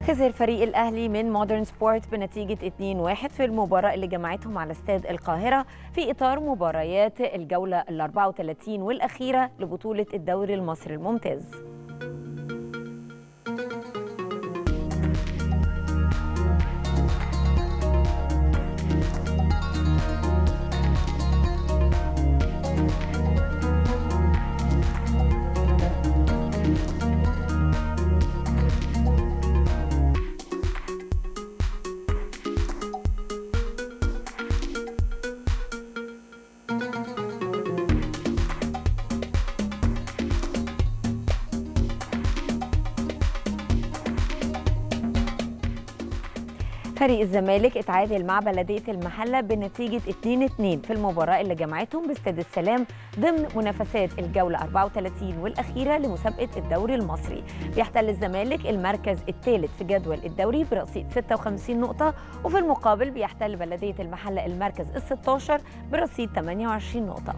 خسر فريق الأهلي من مودرن سبورت بنتيجة 2-1 في المباراة اللي جمعتهم على استاد القاهرة في إطار مباريات الجولة ال 34 والأخيرة لبطولة الدوري المصري الممتاز. فريق الزمالك اتعادل مع بلدية المحلة بنتيجة 2-2 في المباراة اللي جمعتهم باستاد السلام ضمن منافسات الجولة 34 والأخيرة لمسابقة الدوري المصري بيحتل الزمالك المركز الثالث في جدول الدوري برصيد 56 نقطة وفي المقابل بيحتل بلدية المحلة المركز ال 16 برصيد 28 نقطة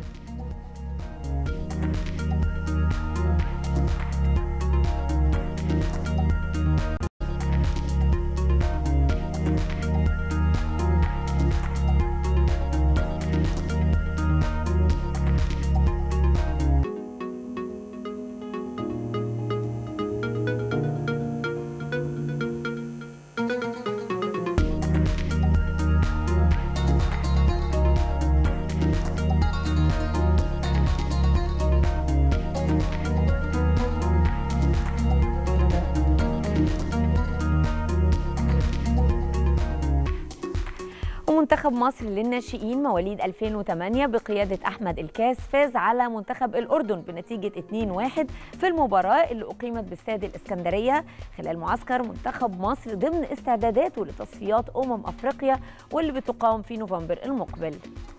ومنتخب مصر للناشئين مواليد 2008 بقيادة أحمد الكاس فاز على منتخب الأردن بنتيجة 2-1 في المباراة اللي أقيمت باستاد الإسكندرية خلال معسكر منتخب مصر ضمن استعداداته لتصفيات أمم أفريقيا واللي بتقام في نوفمبر المقبل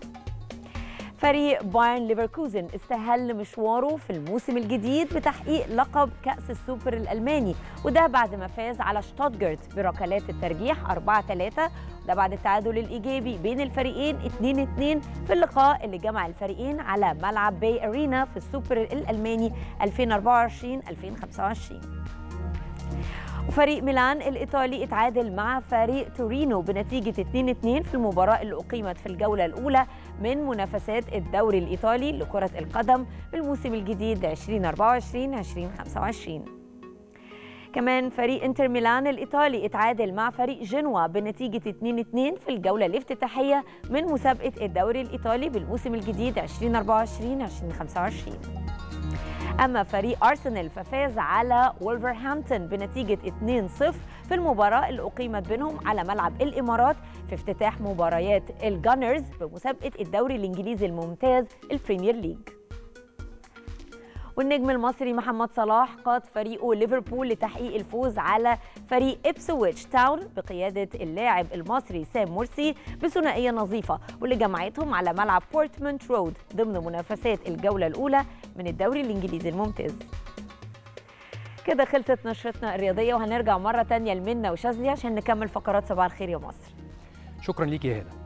فريق بايرن ليفركوزن استهل مشواره في الموسم الجديد بتحقيق لقب كأس السوبر الألماني وده بعد ما فاز على شتوتجارت بركلات الترجيح 4-3 وده بعد التعادل الإيجابي بين الفريقين 2-2 في اللقاء اللي جمع الفريقين على ملعب باي أرينا في السوبر الألماني 2024-2025 وفريق ميلان الإيطالي اتعادل مع فريق تورينو بنتيجة 2-2 في المباراة اللي أقيمت في الجولة الأولى من منافسات الدوري الإيطالي لكرة القدم بالموسم الجديد 2024-2025 كمان فريق انتر ميلان الإيطالي اتعادل مع فريق جنوا بنتيجة 2-2 في الجولة الافتتاحية من مسابقة الدوري الإيطالي بالموسم الجديد 2024-2025 أما فريق أرسنال ففاز على وولفرهامبتون بنتيجة 2-0 في المباراة اللي أقيمت بينهم على ملعب الإمارات في افتتاح مباريات الجانرز بمسابقة الدوري الإنجليزي الممتاز البريمير ليج والنجم المصري محمد صلاح قاد فريقه ليفربول لتحقيق الفوز على فريق إبسويتش تاون بقيادة اللاعب المصري سام مرسي بثنائية نظيفة واللي جمعتهم على ملعب بورتمونت رود ضمن منافسات الجولة الأولى من الدوري الإنجليزي الممتاز كده خلصت نشرتنا الرياضية وهنرجع مرة تانية لمنى وشاذلي عشان نكمل فقرات صباح الخير يا مصر شكرا ليك يا هلا